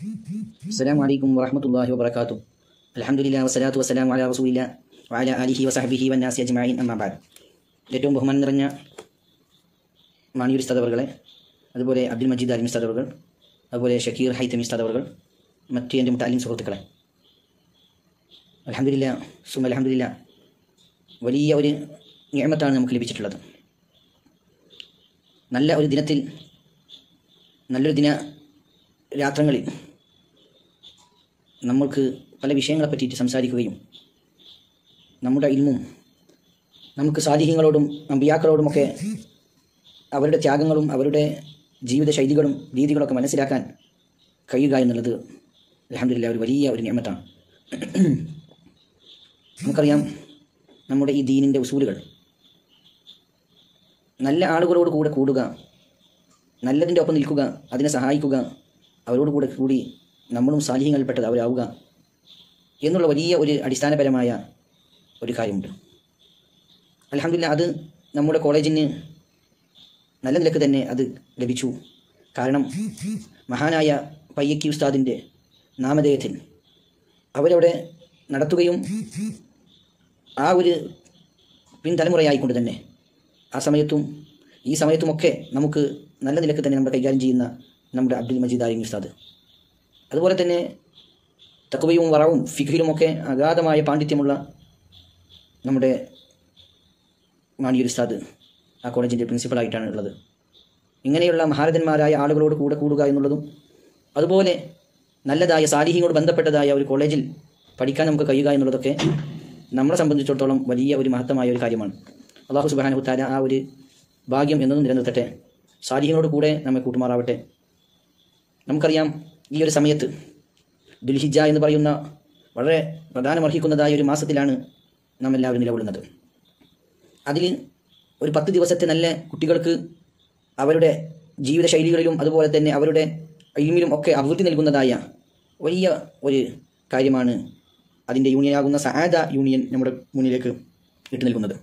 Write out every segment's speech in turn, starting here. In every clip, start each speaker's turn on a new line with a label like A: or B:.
A: السلام عليكم ورحمة الله وبركاته الحمد لله والصلاة والسلام على رسول الله وعلى آله وصحبه والناس أجمعين أما بعد ഏറ്റവും ബഹുമാനം നിറഞ്ഞ മാണിയൂർ ഉസ്താദ് അവർകളെ അതുപോലെ അബ്ദുൽ മജീദ് അലിം ഉസ്താദ് അവർകൾ അതുപോലെ ഷക്കീർ ഹൈത്തമി ഉസ്താദ് അവർകൾ മറ്റ് എൻ്റെ മുത്താലിം സുഹൃത്തുക്കളെ അലഹമില്ല സുമ അലഹമില്ല വലിയ ഒരു നിയമത്താണ് നമുക്ക് ലഭിച്ചിട്ടുള്ളത് നല്ല ഒരു ദിനത്തിൽ നല്ലൊരു ദിന രാത്രങ്ങളിൽ നമ്മൾക്ക് പല വിഷയങ്ങളെ പറ്റിയിട്ട് സംസാരിക്കുകയും നമ്മുടെ ഇൽമും നമുക്ക് സാലിഹ്യങ്ങളോടും അമ്പിയാക്കളോടുമൊക്കെ അവരുടെ ത്യാഗങ്ങളും അവരുടെ ജീവിത ശൈലികളും രീതികളൊക്കെ മനസ്സിലാക്കാൻ കഴിയുക എന്നുള്ളത് അലഹമില്ല ഒരു വലിയ ഒരു നിയമത്താണ് നമുക്കറിയാം നമ്മുടെ ഈ ദീനിൻ്റെ ഉസൂലുകൾ നല്ല ആളുകളോട് കൂടെ കൂടുക നല്ലതിൻ്റെ ഒപ്പം നിൽക്കുക അതിനെ സഹായിക്കുക അവരോട് കൂടെ കൂടി നമ്മളും സാലിഹ്യങ്ങളിൽപ്പെട്ടത് അവരാവുക എന്നുള്ള വലിയ ഒരു അടിസ്ഥാനപരമായ ഒരു കാര്യമുണ്ട് അലഹമില്ല അത് നമ്മുടെ കോളേജിന് നല്ല നിലക്ക് തന്നെ അത് ലഭിച്ചു കാരണം മഹാനായ പയ്യക്കി ഉസ്താദിൻ്റെ നാമധേയത്തിൽ അവരവിടെ നടത്തുകയും ആ ഒരു പിൻതലമുറയായിക്കൊണ്ട് തന്നെ ആ സമയത്തും ഈ സമയത്തുമൊക്കെ നമുക്ക് നല്ല നിലക്ക് തന്നെ നമ്മൾ കൈകാര്യം ചെയ്യുന്ന നമ്മുടെ അബ്ദുൽ മജീദ് ആലിം ഉസ്താദ് അതുപോലെ തന്നെ തക്വയും വറവും ഫിഖിലുമൊക്കെ അഗാധമായ പാണ്ഡിത്യമുള്ള നമ്മുടെ മാണിയൂർ ഉസ്താദ് ആ കോളേജിൻ്റെ പ്രിൻസിപ്പളായിട്ടാണ് ഉള്ളത് ഇങ്ങനെയുള്ള മഹാരഥന്മാരായ ആളുകളോട് കൂടെ കൂടുക എന്നുള്ളതും അതുപോലെ നല്ലതായ സാലിഹിയോട് ബന്ധപ്പെട്ടതായ ഒരു കോളേജിൽ പഠിക്കാൻ നമുക്ക് കഴിയുക എന്നുള്ളതൊക്കെ നമ്മളെ സംബന്ധിച്ചിടത്തോളം വലിയ ഒരു മഹത്തമായ ഒരു കാര്യമാണ് അള്ളാഹു സുബാനഹുത്താല ആ ഒരു ഭാഗ്യം എന്നതും നിലനിർത്തട്ടെ സാലിഹിനോട് കൂടെ നമ്മെ കൂട്ടുമാറാവട്ടെ നമുക്കറിയാം ഈ ഒരു സമയത്ത് ദുൽഹിജ എന്ന് പറയുന്ന വളരെ പ്രധാനമർഹിക്കുന്നതായ ഒരു മാസത്തിലാണ് നാം എല്ലാവരും നിലകൊള്ളുന്നത് അതിൽ ഒരു പത്ത് ദിവസത്തെ നല്ല കുട്ടികൾക്ക് അവരുടെ ജീവിത ശൈലികളിലും അതുപോലെ തന്നെ അവരുടെ ഇൽമിലും ഒക്കെ അഭിവൃദ്ധി നൽകുന്നതായ വലിയ ഒരു കാര്യമാണ് അതിൻ്റെ യൂണിയനാകുന്ന സഹാദ യൂണിയൻ നമ്മുടെ മുന്നിലേക്ക് ഇട്ട് നൽകുന്നത്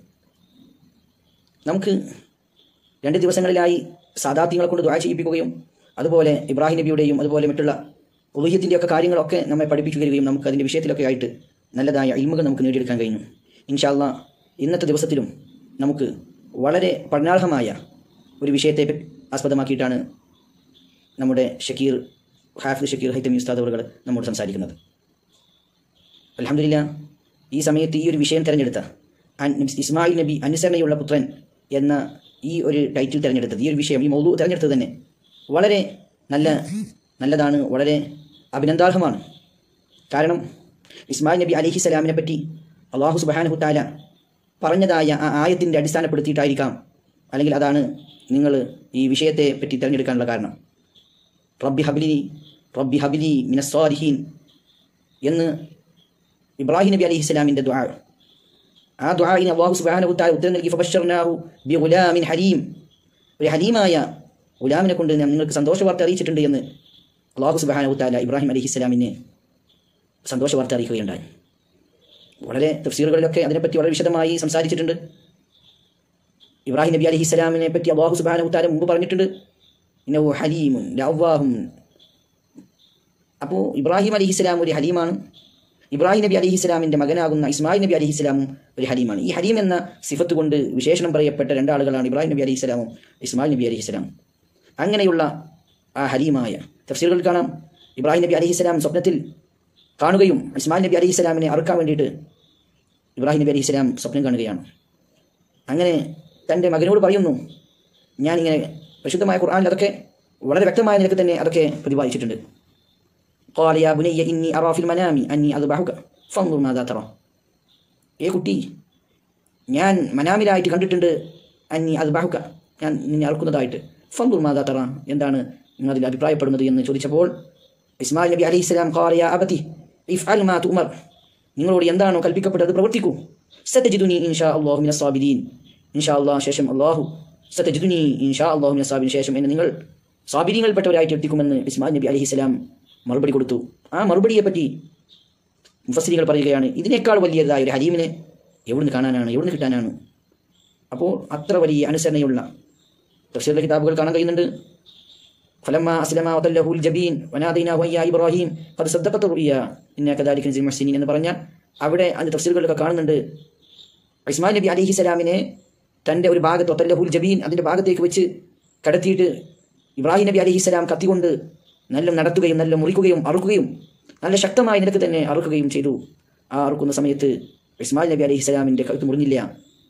A: നമുക്ക് രണ്ട് ദിവസങ്ങളിലായി സാദാത്യങ്ങളെ കൊണ്ട് ദ്വാ ചെയ്യിപ്പിക്കുകയും അതുപോലെ ഇബ്രാഹിം നബിയുടെയും അതുപോലെ മറ്റുള്ള ഉദയത്തിൻ്റെ ഒക്കെ കാര്യങ്ങളൊക്കെ നമ്മെ പഠിപ്പിച്ചു തരികയും നമുക്ക് അതിൻ്റെ വിഷയത്തിലൊക്കെ ആയിട്ട് നല്ലതായ ഇൽമുകൾ നമുക്ക് നേടിയെടുക്കാൻ കഴിഞ്ഞു ഇൻഷാല്ല ഇന്നത്തെ ദിവസത്തിലും നമുക്ക് വളരെ പഠനാർഹമായ ഒരു വിഷയത്തെ ആസ്പദമാക്കിയിട്ടാണ് നമ്മുടെ ഷക്കീർ ഹാഫിദ് ഷക്കീർ ഹൈത്തമി ഉസ്താദ് അവറുകൾ നമ്മോട് സംസാരിക്കുന്നത് അലഹമില്ല ഈ സമയത്ത് ഈ ഒരു വിഷയം തിരഞ്ഞെടുത്ത ഇസ്മായിൽ നബി അനുസരണയുള്ള പുത്രൻ എന്ന ഈ ഒരു ടൈറ്റിൽ തിരഞ്ഞെടുത്തത് ഈ ഒരു വിഷയം ഈ മൗലു തിരഞ്ഞെടുത്തത് തന്നെ വളരെ നല്ല നല്ലതാണ് വളരെ അഭിനന്ദാർഹമാണ് കാരണം ഇസ്മായിൽ നബി അലിഹി സ്വലാമിനെ പറ്റി അള്ളാഹു സുബാനഹുത്താല പറഞ്ഞതായ ആ ആയത്തിൻ്റെ അടിസ്ഥാനപ്പെടുത്തിയിട്ടായിരിക്കാം അല്ലെങ്കിൽ അതാണ് നിങ്ങൾ ഈ വിഷയത്തെ പറ്റി തിരഞ്ഞെടുക്കാനുള്ള കാരണം റബ്ബി ഹബിലി റബ്ബി ഹബിലി മിനസ്വാരിഹീൻ എന്ന് ഇബ്രാഹിം നബി അലൈഹി സ്വലാമിൻ്റെ ദ്വാ ആ ദ്വായിന് അള്ളാഹു സുബാനഹുത്താല ഉത്തരം നൽകി ഫബഷർനാഹു ബി ഗുലാമിൻ ഹലീം ഒരു ഹലീമായ ഗുലാമിനെ കൊണ്ട് ഞാൻ നിങ്ങൾക്ക് സന്തോഷ വാർത്ത അറിയിച്ചിട്ടുണ്ട് എന്ന് അള്ളാഹു സുബാനഹുത്താല ഇബ്രാഹിം അലൈഹി സ്വലാമിനെ സന്തോഷ വാർത്ത അറിയിക്കുകയുണ്ടായി വളരെ തഫ്സീറുകളിലൊക്കെ അതിനെപ്പറ്റി വളരെ വിശദമായി സംസാരിച്ചിട്ടുണ്ട് ഇബ്രാഹിം നബി അലൈഹി സ്വലാമിനെ പറ്റി അള്ളാഹു സുബാനഹുത്താല മുമ്പ് പറഞ്ഞിട്ടുണ്ട് പിന്നെ ഹലീമുൻ ലവ്വാഹും അപ്പോൾ ഇബ്രാഹിം അലൈഹി സ്വലാം ഒരു ഹലീമാണ് ഇബ്രാഹിം നബി അലൈഹി സ്വലാമിൻ്റെ മകനാകുന്ന ഇസ്മായിൽ നബി അലൈഹി സ്വലാമും ഒരു ഹലീമാണ് ഈ ഹലീം എന്ന സിഫത്ത് കൊണ്ട് വിശേഷണം പറയപ്പെട്ട രണ്ടാളുകളാണ് ഇബ്രാഹിം നബി അലൈഹി സ്വലാമും ഇസ്മായിൽ നബി അലൈഹി സ്വലാമും അങ്ങനെയുള്ള ആ ഹലീമായ തഫ്സീറുകൾ കാണാം ഇബ്രാഹിം നബി അലൈഹി സ്വലാം സ്വപ്നത്തിൽ കാണുകയും ഇസ്മായിൽ നബി അലൈഹി സ്വലാമിനെ അറുക്കാൻ വേണ്ടിയിട്ട് ഇബ്രാഹിം നബി അലൈഹി സ്വലാം സ്വപ്നം കാണുകയാണ് അങ്ങനെ തൻ്റെ മകനോട് പറയുന്നു ഞാനിങ്ങനെ പരിശുദ്ധമായ ഖുർആാനിൽ അതൊക്കെ വളരെ വ്യക്തമായ നിലക്ക് തന്നെ അതൊക്കെ പ്രതിപാദിച്ചിട്ടുണ്ട് قال يا بني إني أرى في المنام أني أذبحك فانظر ماذا ترى ഏ കുട്ടി ഞാൻ മനാമിലായിട്ട് കണ്ടിട്ടുണ്ട് അന്നി അത് ബാഹുക്ക ഞാൻ നിന്നെ അറുക്കുന്നതായിട്ട് ഫന്ദുർ മാതാ തറ എന്താണ് നിങ്ങൾ അതിൽ അഭിപ്രായപ്പെടുന്നത് എന്ന് ചോദിച്ചപ്പോൾ ഇസ്മായിൽ നബി അലൈഹി സ്വലാം ഖാറിയ അബതി ഇഫ് അൽ മാ തുമർ നിങ്ങളോട് എന്താണോ കൽപ്പിക്കപ്പെട്ടത് പ്രവർത്തിക്കൂ സത്യജിദുനി ഇൻഷാ അള്ളാഹു മിന സാബിദീൻ ഇൻഷാ അള്ളാഹ് ശേഷം അള്ളാഹു സത്യജിദുനി ഇൻഷാ അള്ളാഹു മിന സാബിന് ശേഷം എന്നെ നിങ്ങൾ സാബിരിയങ്ങളിൽപ്പെട്ടവരായിട്ട് എത്തിക്കുമെന്ന് ഇസ്മായിൽ നബി അലൈഹി സ്വലാം മറുപടി കൊടുത്തു ആ മറുപടിയെ പറ്റി മുഫസ്സിരികൾ പറയുകയാണ് ഇതിനേക്കാൾ വലിയതായ ഒരു ഹരീമിനെ എവിടുന്ന് കാണാനാണ് എവിടുന്ന് കിട്ടാനാണ് അപ്പോൾ അത്ര വലിയ അനുസരണയുള്ള തഫ്സീറിലെ കിതാബുകൾ കാണാൻ കഴിയുന്നുണ്ട് فلما أسلم وتله الجبين وناديناه يا إبراهيم قد صدقت الرؤيا إنا كذلك نجزي المحسنين എന്ന് പറഞ്ഞാൽ അവിടെ അതിന്റെ തഫ്സീറുകളിലൊക്കെ കാണുന്നുണ്ട് ഇസ്മായിൽ നബി അലിഹി സ്വലാമിനെ തൻ്റെ ഒരു ഭാഗത്ത് ഒത്തല്ലഹുൽ ജബീൻ അതിൻ്റെ ഭാഗത്തേക്ക് വെച്ച് കടത്തിയിട്ട് ഇബ്രാഹിം നബി അലിഹി സ്വലാം കത്തികൊണ്ട് നല്ല നടത്തുകയും നല്ല മുറിക്കുകയും അറുക്കുകയും നല്ല ശക്തമായ നിരക്ക് തന്നെ അറുക്കുകയും ചെയ്തു ആ അറുക്കുന്ന സമയത്ത് ഇസ്മായിൽ നബി അലിഹി സ്വലാമിൻ്റെ കഴുത്ത് മുറിഞ്ഞില്ല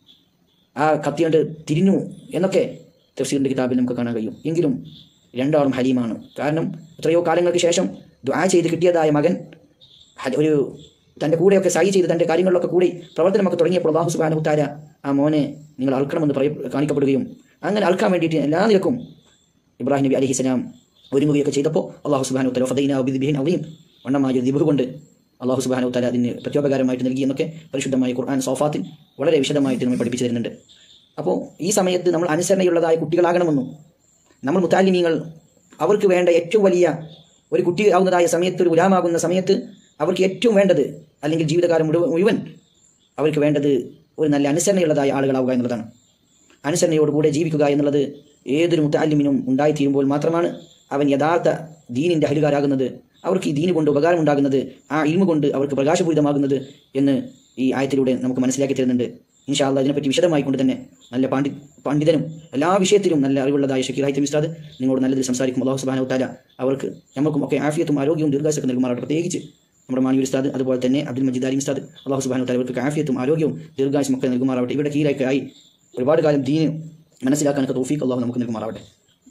A: ആ കത്തി കൊണ്ട് തിരിഞ്ഞു എന്നൊക്കെ തഫ്സീറിൻ്റെ കിതാബിൽ നമുക്ക് കാണാൻ കഴിയും എങ്കിലും രണ്ടാളും ഹലീമാണ് കാരണം എത്രയോ കാലങ്ങൾക്ക് ശേഷം ദുആ ചെയ്ത് കിട്ടിയതായ മകൻ ഹ- ഒരു തൻ്റെ കൂടെയൊക്കെ സഹി ചെയ്ത് തൻ്റെ കാര്യങ്ങളിലൊക്കെ കൂടി പ്രവർത്തനമൊക്കെ തുടങ്ങിയപ്പോൾ അള്ളാഹു സുബാനു താര ആ മോനെ നിങ്ങൾ അൾക്കണമെന്ന് പറയ കാണിക്കപ്പെടുകയും അങ്ങനെ അൾക്കാൻ വേണ്ടിയിട്ട് എല്ലാ നിലക്കും ഇബ്രാഹിം നബി അലഹി സ്വലാം ഒരുങ്ങുകയൊക്കെ ചെയ്തപ്പോൾ അള്ളാഹു സുബാനു തല ഫദൈന ബിദിബിഹിൻ അവയും വണ്ണമായ ദിബു കൊണ്ട് അള്ളാഹു സുബാനു തല അതിന് പ്രത്യോപകാരമായിട്ട് നൽകി എന്നൊക്കെ പരിശുദ്ധമായ ഖുർആൻ സോഫാത്തിൽ വളരെ വിശദമായിട്ട് നമ്മൾ പഠിപ്പിച്ചു തരുന്നുണ്ട് അപ്പോൾ ഈ സമയത്ത് നമ്മൾ അനുസരണയുള്ളതായ കുട്ടികളാകണമെന്നും നമ്മൾ മുത്താലിമീങ്ങൾ അവർക്ക് വേണ്ട ഏറ്റവും വലിയ ഒരു കുട്ടി ആവുന്നതായ സമയത്ത് ഒരു ഗുലാമാകുന്ന സമയത്ത് അവർക്ക് ഏറ്റവും വേണ്ടത് അല്ലെങ്കിൽ ജീവിതകാലം മുഴുവൻ മുഴുവൻ അവർക്ക് വേണ്ടത് ഒരു നല്ല അനുസരണയുള്ളതായ ആളുകളാവുക എന്നുള്ളതാണ് അനുസരണയോടുകൂടെ ജീവിക്കുക എന്നുള്ളത് ഏതൊരു മുത്താലിമിനും ഉണ്ടായിത്തീരുമ്പോൾ മാത്രമാണ് അവൻ യഥാർത്ഥ ദീനിൻ്റെ അഹലുകാരാകുന്നത് അവർക്ക് ഈ ദീന് കൊണ്ട് ഉപകാരം ഉണ്ടാകുന്നത് ആ ഇൽമ കൊണ്ട് അവർക്ക് പ്രകാശപൂരിതമാകുന്നത് എന്ന് ഈ ആയത്തിലൂടെ നമുക്ക് മനസ്സിലാക്കി തരുന്നുണ്ട് ഇൻഷാല്ല ഇതിനെപ്പറ്റി വിശദമായി കൊണ്ട് തന്നെ നല്ല പാണ്ഡി പണ്ഡിതനും എല്ലാ വിഷയത്തിലും നല്ല അറിവുള്ളതായ ഷക്കീർ ഹൈത്തം ഉസ്താദ് നിങ്ങളോട് നല്ലതിൽ സംസാരിക്കും അള്ളാഹു സുബാന ഉത്താല അവർക്ക് നമുക്കും ഒക്കെ ആഫിയത്തും ആരോഗ്യവും ദീർഘാശൊക്കെ നൽകുമാറാവട്ടെ പ്രത്യേകിച്ച് നമ്മുടെ മാനൂർ ഉസ്താദ് അതുപോലെ തന്നെ അബ്ദുൽ മജീദ് അലി ഉസ്താദ് അള്ളാഹു സുബാന ഉത്താല അവർക്ക് ആഫിയത്തും ആരോഗ്യവും ദീർഘാശം ഒക്കെ നൽകുമാറാവട്ടെ ഇവിടെ കീഴൊക്കെ ആയി ഒരുപാട് കാലം ദീന് മനസ്സിലാക്കാനൊക്കെ തോഫീക്ക് അള്ളാഹു നമുക്ക് നൽകുമാറാവട്ടെ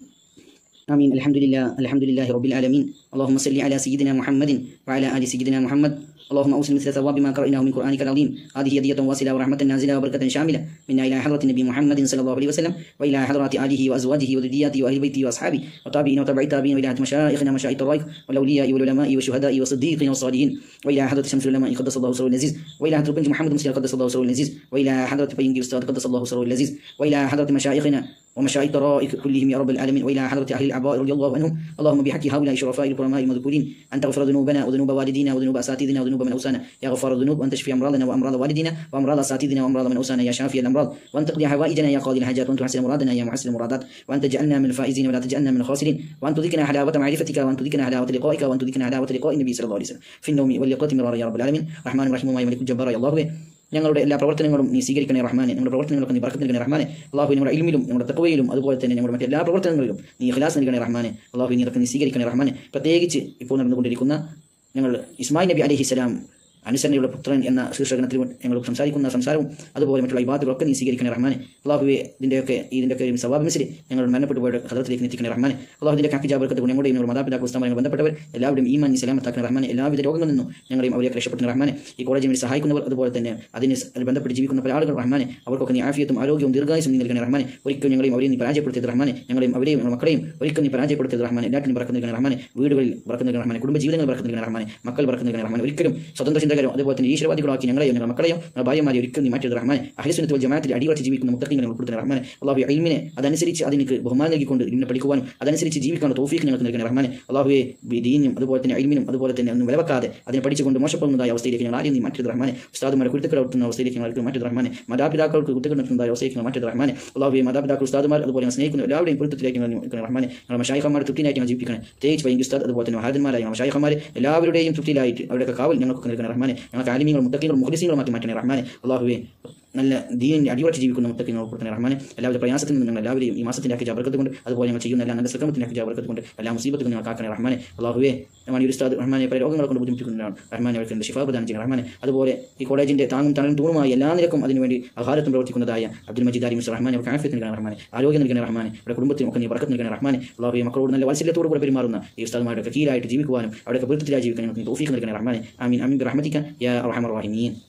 A: آمين الحمد لله الحمد لله رب العالمين اللهم صل على سيدنا محمد وعلى آل سيدنا محمد اللهم أوصل مثل ثواب ما قرأناه من قرآنك العظيم هذه هدية واصلة ورحمة نازلة وبركة شاملة منا إلى حضرة النبي محمد صلى الله عليه وسلم وإلى حضرات آله وأزواجه وذرياته وأهل بيته وأصحابه وتابعين وتبع التابعين وإلى مشايخنا مشايخ الطوائف والأولياء والعلماء والشهداء والصديقين والصالحين وإلى حضرة شمس العلماء قدس الله سره العزيز وإلى حضرة بنج محمد مسلم قدس الله سره العزيز وإلى حضرة بينجي أستاذ قدس الله سره العزيز وإلى حضرة مشايخنا ومشايخ طرائق كلهم يا رب العالمين والى حضره اهل الاعباء رضي الله عنهم اللهم بحق هؤلاء الشرفاء الكرماء المذكورين ان تغفر ذنوبنا وذنوب والدينا وذنوب اساتذتنا وذنوب من اوسانا يا غفار الذنوب وان تشفي امراضنا وامراض والدينا وامراض اساتذتنا وامراض من اوسانا يا شافي الامراض وان تقضي حوائجنا يا قاضي الحاجات وان تحسن مرادنا يا محسن المرادات وان تجعلنا من الفائزين ولا تجعلنا من الخاسرين وان تذيقنا حلاوه معرفتك وان تذيقنا حلاوه لقائك وان تذيقنا حلاوه لقاء النبي صلى الله عليه وسلم في النوم واليقظه مرارا يا رب العالمين رحمن رحيم ملك الجبار يا الله ഞങ്ങളുടെ എല്ലാ പ്രവർത്തനങ്ങളും നീ സ്വീകരിക്കണേ റഹ്മാനെ നമ്മുടെ പ്രവർത്തനങ്ങളൊക്കെ നീ പറക്കത്ത് നൽകണേ റഹ്മാനെ അള്ളാഹു നമ്മുടെ ഇൽമിലും നമ്മുടെ തക്കവയിലും അതുപോലെ തന്നെ നമ്മുടെ മറ്റെല്ലാ പ്രവർത്തനങ്ങളിലും നീ ഖലാസ് നൽകണേ റഹ്മാനെ അള്ളാഹു നീ അതൊക്കെ നീ സ്വീകരിക്കണേ റഹ്മാനെ പ്രത്യേകിച്ച് ഇപ്പോൾ നടന്നുകൊണ്ടിരിക്കുന്ന ഞങ്ങൾ ഇസ്മായിൽ നബി അലഹിസ്സലാം അനുസരണയുള്ള പുത്രൻ എന്ന ശീർഷകണത്തിൽ ഞങ്ങൾ സംസാരിക്കുന്ന സംസാരവും അതുപോലെ മറ്റുള്ള ഇബാദുകളൊക്കെ നീ സ്വീകരിക്കണേ റഹ്മാനെ അള്ളാഹുവെ ഇതിൻ്റെയൊക്കെ ഇതിൻ്റെയൊക്കെ സവാബിമിസിൽ ഞങ്ങൾ മരണപ്പെട്ടു പോയ ഹദത്തിലേക്ക് എത്തിക്കണേ റഹ്മാനെ അള്ളാഹുവിൻ്റെ കാക്കി ജാബർക്കത്ത് ഞങ്ങളുടെ ഞങ്ങളുടെ മാതാപിതാക്കൾ ഉസ്താമായി ബന്ധപ്പെട്ടവർ എല്ലാവരും ഈമാൻ നീ സലാമത്താക്കണേ റഹ്മാനെ എല്ലാവിധ രോഗങ്ങളിൽ നിന്നും ഞങ്ങളെയും അവരെ രക്ഷപ്പെടുന്ന റഹ്മാനെ ഈ കോളേജിൽ വേണ്ടി സഹായിക്കുന്നവർ അതുപോലെ തന്നെ അതിന് സ് ബന്ധപ്പെട്ട് ജീവിക്കുന്ന പല ആളുകൾ റഹ്മാനെ അവർക്കൊക്കെ നീ ആഫിയത്തും ആരോഗ്യവും ദീർഘായുസും നീ നൽകണേ റഹ്മാനെ ഒരിക്കലും ഞങ്ങളെയും അവരെയും നീ പരാജയപ്പെടുത്തിയത് റഹ്മാനെ ഞങ്ങളെയും അവരെയും ഞങ്ങളുടെ മക്കളെയും ഒരിക്കലും നീ പരാജയപ്പെടുത്തിയത് റഹ്മാനെ എല്ലാറ്റിനും പറക്കുന്ന നൽകണേ റഹ്മാനെ വീടുകളിൽ പറക്കുന്ന നൽകണേ റഹ്മാനെ കുടുംബ ജീവിതങ്ങൾ പറക്കുന്ന നൽകണേ റഹ്മാനെ മക്കൾ പറക്കുന്ന നൽകണേ റഹ്മാനെ ഒരിക്കലും സ്വതന്ത്ര ചിന്തകരും അതുപോലെ തന്നെ ഈശ്വരവാദികളാക്കി ഞങ്ങളെയും ഞങ്ങളുടെ മക്കളെയും ഞങ്ങളുടെ ഭാര്യമാരെ ഒരിക്കലും നീ മാറ്റിയത് റഹ്മാനെ അഹിസുനത്തിൽ ജമാത്തിൽ അടിവച്ച് ജീവിക്കുന്ന മുത്തക്കിങ്ങൾ ഉൾപ്പെടുത്തുന്ന റഹ്മാനെ അള്ളാഹു ഇൽമിനെ അതനുസരിച്ച് അതിനക്ക് ബഹുമാനം നൽകിക്കൊണ്ട് ഇതിനെ പഠിക്കുവാനും അതനുസരിച്ച് ജീവിക്കാനുള്ള തോഫീക്ക് ഞങ്ങൾക്ക് നൽകണേ റഹ്മാനെ അള്ളാഹുവെ ദീനും അതുപോലെ തന്നെ ഇൽമിനും അതുപോലെ തന്നെ ഒന്നും വിലവെക്കാതെ അതിനെ പഠിച്ചുകൊണ്ട് മോശപ്പെടുന്നതായ അവസ്ഥയിലേക്ക് ഞങ്ങൾ ആരെയും നീ മാറ്റിയത് റഹ്മാനെ ഉസ്താദുമാരെ കുരുത്തുക്കൾ നടത്തുന്ന അവസ്ഥയിലേക്ക് ഞങ്ങൾക്ക് മാറ്റിയത് റഹ്മാനെ മാതാപിതാക്കൾക്ക് കുത്തുകൾ നടത്തുന്നതായ അവസ്ഥയിലേക്ക് ഞങ്ങൾ മാറ്റിയത് റഹ്മാനെ അള്ളാഹുവെ മാതാപിതാക്കൾ ഉസ്താദുമാർ അതുപോലെ ഞങ്ങൾ സ്നേഹിക്കുന്ന എല്ലാവരുടെയും പൊരുത്തത്തിലേക്ക് ഞങ്ങൾ നിൽക്കണം റഹ്മാനെ ഞങ്ങൾ മഷായിഖന്മാരെ തൃപ്തിനായിട്ട് ഞങ്ങൾ ജീവിക്കണം തേജ് വൈകി ഉസ്താദ് അതുപോലെ തന്നെ മഹാദന്മാരായ ഞങ്ങൾ മഷായിഖന്മാരെ എല്ലാവരുടെയും തൃപ്തിയിലായിട്ട് അവരുടെ കാവൽ ഞങ്ങൾക്ക് നൽകണം റഹ്മാനെ ഞങ്ങൾക്ക് ആലിമീങ്ങളും മുത്തക്കിങ്ങളും മുഖലിസിങ്ങളും മാറ്റി മാറ്റണേ റഹ്മാനെ അള്ളാഹുവെ നല്ല ദീനിൻ്റെ അടിയുറച്ച് ജീവിക്കുന്ന മുത്തക്കി ഉൾപ്പെടുത്തുന്ന റഹ്മാനെ എല്ലാവരുടെ പ്രയാസത്തിൽ നിന്ന് ഞങ്ങൾ എല്ലാവരെയും ഈ മാസത്തിൻ്റെ ആക്കി ജാബർക്കത്ത് കൊണ്ട് അതുപോലെ ഞങ്ങൾ ചെയ്യുന്ന എല്ലാ നല്ല ശ്രമത്തിൻ്റെ ആക്കി ജാബർക്കത്ത് കൊണ്ട് എല്ലാ മുസീബത്തും ഞങ്ങൾ കാക്കണേ റഹ്മാനെ അള്ളാഹുവെ റഹ്മാൻ ഈ ഉസ്താദ് റഹ്മാനെ പല രോഗങ്ങളെ കൊണ്ട് ബുദ്ധിമുട്ടിക്കുന്നതാണ് റഹ്മാനെ അവർക്ക് ഷിഫാ പ്രദാനം ചെയ്യുന്ന റഹ്മാനെ അതുപോലെ ഈ കോളേജിൻ്റെ താങ്ങും തണലും തൂണുമായി എല്ലാ നിരക്കും അതിനുവേണ്ടി ആഹാരത്തും പ്രവർത്തിക്കുന്നതായ അബ്ദുൽ മജീദ് അലി മുസ്ലിം റഹ്മാനെ അവർക്ക് ആഫിയത്ത് നൽകണം റഹ്മാനെ ആരോഗ്യം നൽകണേ റഹ്മാനെ അവരുടെ കുടുംബത്തിനും ഒക്കെ നീ വർക്കത്ത് നൽകണേ റഹ്മാനെ അള്ളാഹുവെ മക്കളോട് നല്ല വാത്സല്യത്തോടു കൂടെ പെരുമാറുന്ന ഈ ഉസ്താദുമാരുടെ കീഴായിട്ട് ജീവിക്കുവാനും അവരുടെ പൊരുത്തത്തിലായി ജീവിക്കാനും തോഫീക്ക് നൽകണേ റഹ്മാനെ ആമീൻ അമീൻ റഹ്മത്തിക്കാൻ യാ റഹ്മർ റഹീമീൻ